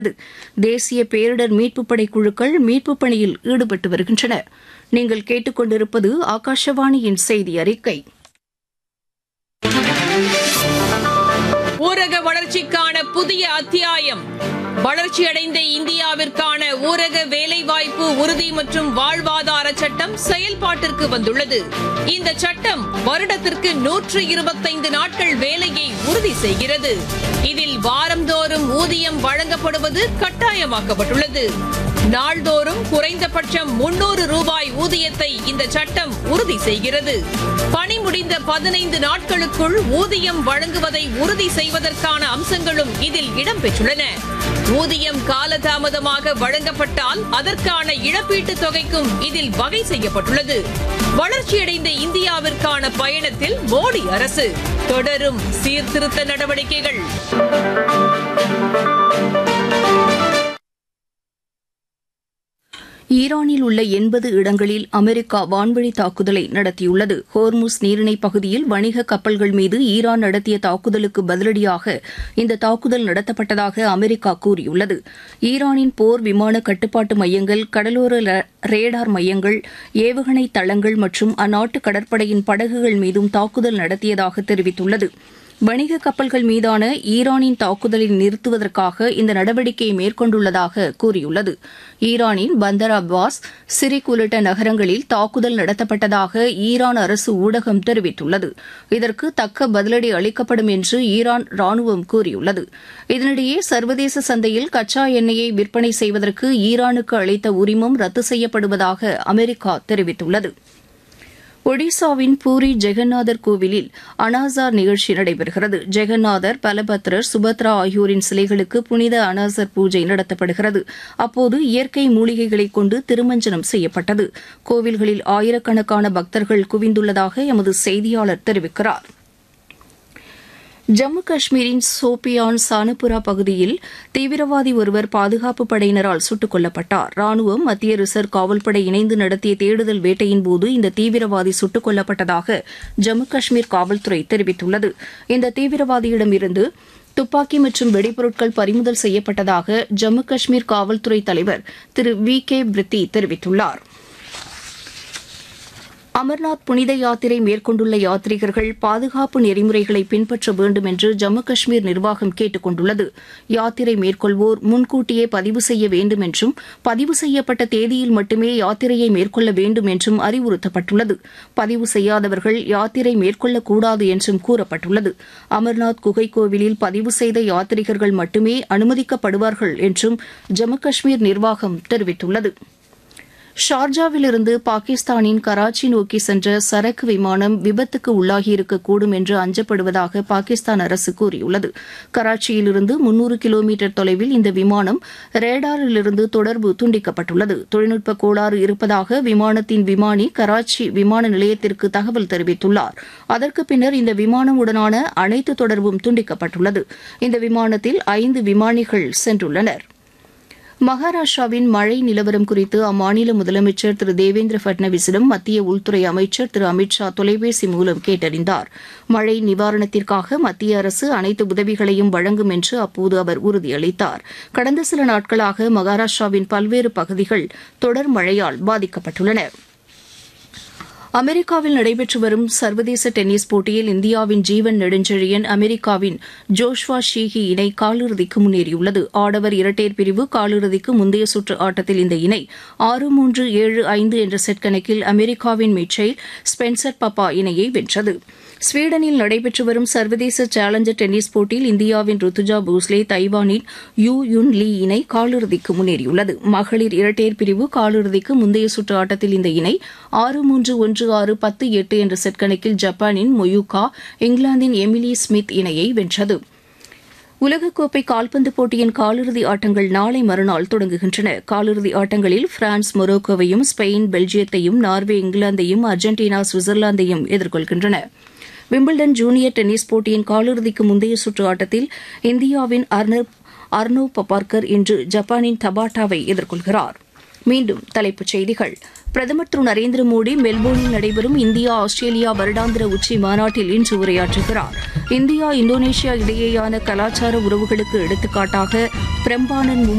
தேசிய பேரிடர் மீட்புப் படை குழுக்கள் மீட்புப் பணியில் ஈடுபட்டு வருகின்றன நீங்கள் கேட்டுக்கொண்டிருப்பது ஆகாஷவாணியின் செய்தி அறிக்கை ஊரக வளர்ச்சிக்கான புதிய அத்தியாயம் வளர்ச்சியடைந்த இந்தியாவிற்கான ஊரக வேலைவாய்ப்பு உறுதி மற்றும் வாழ்வாதார சட்டம் செயல்பாட்டிற்கு வந்துள்ளது இந்த சட்டம் வருடத்திற்கு நூற்று இருபத்தைந்து நாட்கள் வேலையை உறுதி செய்கிறது இதில் வாரந்தோறும் ஊதியம் வழங்கப்படுவது கட்டாயமாக்கப்பட்டுள்ளது நாள்தோறும் குறைந்தபட்சம் முன்னூறு ரூபாய் ஊதியத்தை இந்த சட்டம் உறுதி செய்கிறது பணி முடிந்த பதினைந்து நாட்களுக்குள் ஊதியம் வழங்குவதை உறுதி செய்வதற்கான அம்சங்களும் இதில் இடம்பெற்றுள்ளன ஊதியம் காலதாமதமாக வழங்கப்பட்டால் அதற்கான இழப்பீட்டுத் தொகைக்கும் இதில் வகை செய்யப்பட்டுள்ளது வளர்ச்சியடைந்த இந்தியாவிற்கான பயணத்தில் மோடி அரசு தொடரும் சீர்திருத்த நடவடிக்கைகள் ஈரானில் உள்ள எண்பது இடங்களில் அமெரிக்கா வான்வழி தாக்குதலை நடத்தியுள்ளது ஹோர்முஸ் நீரிணை பகுதியில் வணிக கப்பல்கள் மீது ஈரான் நடத்திய தாக்குதலுக்கு பதிலடியாக இந்த தாக்குதல் நடத்தப்பட்டதாக அமெரிக்கா கூறியுள்ளது ஈரானின் போர் விமான கட்டுப்பாட்டு மையங்கள் கடலோர ர- ரேடார் மையங்கள் ஏவுகணை தளங்கள் மற்றும் அந்நாட்டு கடற்படையின் படகுகள் மீதும் தாக்குதல் நடத்தியதாக தெரிவித்துள்ளது வணிக கப்பல்கள் மீதான ஈரானின் தாக்குதலை நிறுத்துவதற்காக இந்த நடவடிக்கையை மேற்கொண்டுள்ளதாக கூறியுள்ளது ஈரானின் பந்தர் அப்பாஸ் சிரிக் உள்ளிட்ட நகரங்களில் தாக்குதல் நடத்தப்பட்டதாக ஈரான் அரசு ஊடகம் தெரிவித்துள்ளது இதற்கு தக்க பதிலடி அளிக்கப்படும் என்று ஈரான் ராணுவம் கூறியுள்ளது இதனிடையே சர்வதேச சந்தையில் கச்சா எண்ணெயை விற்பனை செய்வதற்கு ஈரானுக்கு அளித்த உரிமம் ரத்து செய்யப்படுவதாக அமெரிக்கா தெரிவித்துள்ளது ஒடிசாவின் பூரி ஜெகநாதர் கோவிலில் அனாசார் நிகழ்ச்சி நடைபெறுகிறது ஜெகநாதர் பலபத்ரர் சுபத்ரா ஆகியோரின் சிலைகளுக்கு புனித அனாசர் பூஜை நடத்தப்படுகிறது அப்போது இயற்கை மூலிகைகளைக் கொண்டு திருமஞ்சனம் செய்யப்பட்டது கோவில்களில் ஆயிரக்கணக்கான பக்தர்கள் குவிந்துள்ளதாக எமது செய்தியாளர் தெரிவிக்கிறார் ஜம்மு காஷ்மீரின் சோபியான் சானபுரா பகுதியில் தீவிரவாதி ஒருவர் பாதுகாப்பு படையினரால் சுட்டுக் கொல்லப்பட்டார் ராணுவம் மத்திய ரிசர்வ் காவல்படை இணைந்து நடத்திய தேடுதல் வேட்டையின் போது இந்த தீவிரவாதி சுட்டுக் கொல்லப்பட்டதாக ஜம்மு காஷ்மீர் காவல்துறை தெரிவித்துள்ளது இந்த தீவிரவாதியிடமிருந்து துப்பாக்கி மற்றும் வெடிபொருட்கள் பறிமுதல் செய்யப்பட்டதாக ஜம்மு காஷ்மீர் காவல்துறை தலைவர் திரு வி கே பிரித்தி தெரிவித்துள்ளார் அமர்நாத் புனித யாத்திரை மேற்கொண்டுள்ள யாத்ரீகர்கள் பாதுகாப்பு நெறிமுறைகளை பின்பற்ற வேண்டும் என்று ஜம்மு காஷ்மீர் நிர்வாகம் கேட்டுக் கொண்டுள்ளது யாத்திரை மேற்கொள்வோர் முன்கூட்டியே பதிவு செய்ய வேண்டும் என்றும் பதிவு செய்யப்பட்ட தேதியில் மட்டுமே யாத்திரையை மேற்கொள்ள வேண்டும் என்றும் அறிவுறுத்தப்பட்டுள்ளது பதிவு செய்யாதவர்கள் யாத்திரை மேற்கொள்ளக்கூடாது என்றும் கூறப்பட்டுள்ளது அமர்நாத் குகை கோவிலில் பதிவு செய்த யாத்ரீகர்கள் மட்டுமே அனுமதிக்கப்படுவார்கள் என்றும் ஜம்மு காஷ்மீர் நிர்வாகம் தெரிவித்துள்ளது ஷார்ஜாவிலிருந்து பாகிஸ்தானின் கராச்சி நோக்கி சென்ற சரக்கு விமானம் விபத்துக்கு உள்ளாகியிருக்கக்கூடும் என்று அஞ்சப்படுவதாக பாகிஸ்தான் அரசு கூறியுள்ளது கராச்சியிலிருந்து முன்னூறு கிலோமீட்டர் தொலைவில் இந்த விமானம் ரேடாரிலிருந்து தொடர்பு துண்டிக்கப்பட்டுள்ளது தொழில்நுட்ப கோளாறு இருப்பதாக விமானத்தின் விமானி கராச்சி விமான நிலையத்திற்கு தகவல் தெரிவித்துள்ளார் அதற்கு பின்னர் இந்த விமானம் உடனான அனைத்து தொடர்பும் துண்டிக்கப்பட்டுள்ளது இந்த விமானத்தில் ஐந்து விமானிகள் சென்றுள்ளனர் மகாராஷ்டிராவின் மழை நிலவரம் குறித்து அம்மாநில முதலமைச்சர் திரு தேவேந்திர பட்னவிஸிடம் மத்திய உள்துறை அமைச்சர் திரு அமித் ஷா தொலைபேசி மூலம் கேட்டறிந்தார் மழை நிவாரணத்திற்காக மத்திய அரசு அனைத்து உதவிகளையும் வழங்கும் என்று அப்போது அவர் உறுதியளித்தார் கடந்த சில நாட்களாக மகாராஷ்டிராவின் பல்வேறு பகுதிகள் தொடர் மழையால் பாதிக்கப்பட்டுள்ளன அமெரிக்காவில் நடைபெற்று வரும் சர்வதேச டென்னிஸ் போட்டியில் இந்தியாவின் ஜீவன் நெடுஞ்செழியன் அமெரிக்காவின் ஜோஷ்வா ஷீஹி இணை காலிறுதிக்கு முன்னேறியுள்ளது ஆடவர் இரட்டையர் பிரிவு காலிறுதிக்கு முந்தைய சுற்று ஆட்டத்தில் இந்த இணை ஆறு மூன்று ஏழு ஐந்து என்ற செட் கணக்கில் அமெரிக்காவின் மிச்சைல் ஸ்பென்சர் பப்பா இணையை வென்றது ஸ்வீடனில் நடைபெற்று வரும் சர்வதேச சேலஞ்சர் டென்னிஸ் போட்டியில் இந்தியாவின் ருத்துஜா போஸ்லே தைவானின் யூ யுன் லீ இணை காலிறுதிக்கு முன்னேறியுள்ளது மகளிர் இரட்டையர் பிரிவு காலிறுதிக்கு முந்தைய சுற்று ஆட்டத்தில் இந்த இணை ஆறு மூன்று ஒன்று ஆறு பத்து எட்டு என்ற செட் கணக்கில் ஜப்பானின் மொயூகா இங்கிலாந்தின் எமிலி ஸ்மித் இணையை வென்றது உலகக்கோப்பை கால்பந்து போட்டியின் காலிறுதி ஆட்டங்கள் நாளை மறுநாள் தொடங்குகின்றன காலிறுதி ஆட்டங்களில் பிரான்ஸ் மொரோக்கோவையும் ஸ்பெயின் பெல்ஜியத்தையும் நார்வே இங்கிலாந்தையும் அர்ஜென்டினா சுவிட்சர்லாந்தையும் எதிர்கொள்கின்றன விம்பிள்டன் ஜூனியர் டென்னிஸ் போட்டியின் காலிறுதிக்கு முந்தைய சுற்று ஆட்டத்தில் இந்தியாவின் அர்னவ் அர்னவ் பபார்கர் இன்று ஜப்பானின் தபாட்டாவை எதிர்கொள்கிறார் மீண்டும் தலைப்புச் செய்திகள் பிரதமர் திரு நரேந்திர மோடி மெல்போர்னில் நடைபெறும் இந்தியா ஆஸ்திரேலியா வருடாந்திர உச்சி மாநாட்டில் இன்று உரையாற்றுகிறார் இந்தியா இந்தோனேஷியா இடையேயான கலாச்சார உறவுகளுக்கு எடுத்துக்காட்டாக பிரம்பானன்